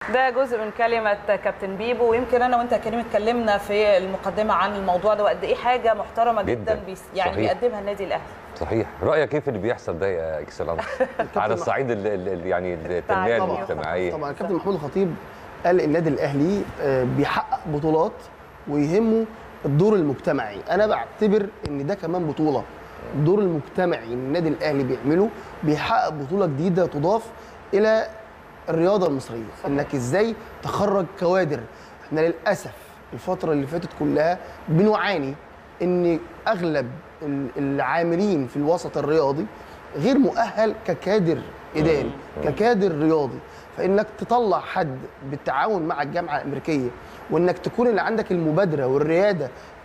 ده جزء من كلمة كابتن بيبو ويمكن أنا وأنت يا كريم اتكلمنا في المقدمة عن الموضوع ده وقد إيه حاجة محترمة جدا, جداً. بيس يعني صحيح. بيقدمها النادي الأهلي صحيح رايك كيف اللي بيحصل ده يا اكسلانس على الصعيد ال- ال- ال- يعني التنميه طبعاً. المجتمعيه طبعا الكابتن محمود الخطيب قال النادي الاهلي آه، بيحقق بطولات ويهمه الدور المجتمعي انا بعتبر ان ده كمان بطوله الدور المجتمعي اللي النادي الاهلي بيعمله بيحقق بطوله جديده تضاف الى الرياضه المصريه انك ازاي تخرج كوادر احنا للاسف الفتره اللي فاتت كلها بنعاني ان اغلب ال- العاملين في الوسط الرياضي غير مؤهل ككادر اداري ككادر رياضي فانك تطلع حد بالتعاون مع الجامعه الامريكيه وانك تكون اللي عندك المبادره والرياده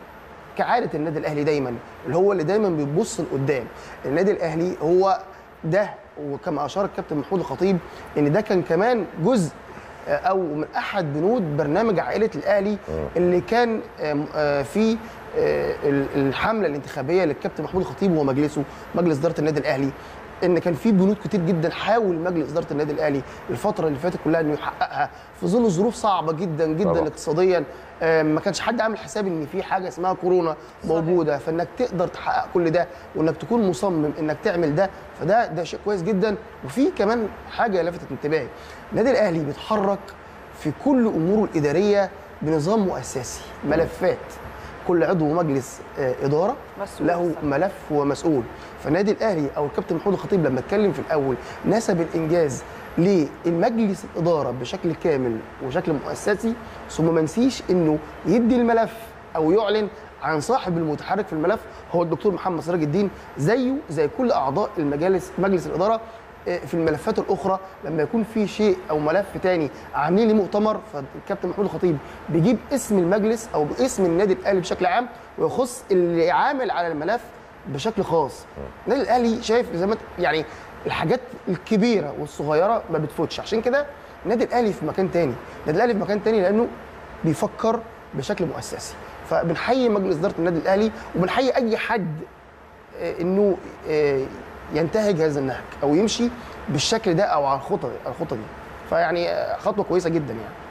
كعاده النادي الاهلي دايما اللي هو اللي دايما بيبص لقدام النادي الاهلي هو ده وكما اشار الكابتن محمود الخطيب ان ده كان كمان جزء آه، او من احد بنود برنامج عائله الاهلي اللي كان آم، آه، في آه، ال- الحمله الانتخابيه للكابتن محمود الخطيب ومجلسه مجلس اداره النادي الاهلي ان كان في بنود كتير جدا حاول مجلس اداره النادي الاهلي الفتره اللي فاتت كلها انه يحققها في ظل ظروف صعبه جدا جدا طبعا. اقتصاديا آه، ما كانش حد عامل حساب ان في حاجه اسمها كورونا موجوده فانك تقدر تحقق كل ده وانك تكون مصمم انك تعمل ده فده ده شيء كويس جدا وفي كمان حاجه لفتت انتباهي النادي الاهلي بيتحرك في كل اموره الاداريه بنظام مؤسسي ملفات كل عضو مجلس آه، اداره مسؤول له صح. ملف ومسؤول فالنادي الاهلي او الكابتن محمود الخطيب لما اتكلم في الاول نسب الانجاز للمجلس الاداره بشكل كامل وشكل مؤسسي ثم ما نسيش انه يدي الملف او يعلن عن صاحب المتحرك في الملف هو الدكتور محمد سراج الدين زيه زي كل اعضاء المجالس مجلس الاداره آه، في الملفات الاخرى لما يكون في شيء او ملف تاني عاملين ليه مؤتمر فالكابتن محمود الخطيب بيجيب اسم المجلس او باسم النادي الاهلي بشكل عام ويخص اللي عامل على الملف بشكل خاص النادي الاهلي شايف زي ما انت- يعني الحاجات الكبيره والصغيره ما بتفوتش عشان كده النادي الاهلي في مكان تاني النادي الاهلي في مكان تاني لانه بيفكر بشكل مؤسسي فبنحيي مجلس اداره النادي الاهلي وبنحيي اي حد آه، انه آه، ينتهج هذا النهج او يمشي بالشكل ده او على الخطه دي الخطه دي فيعني آه، خطوه كويسه جدا يعني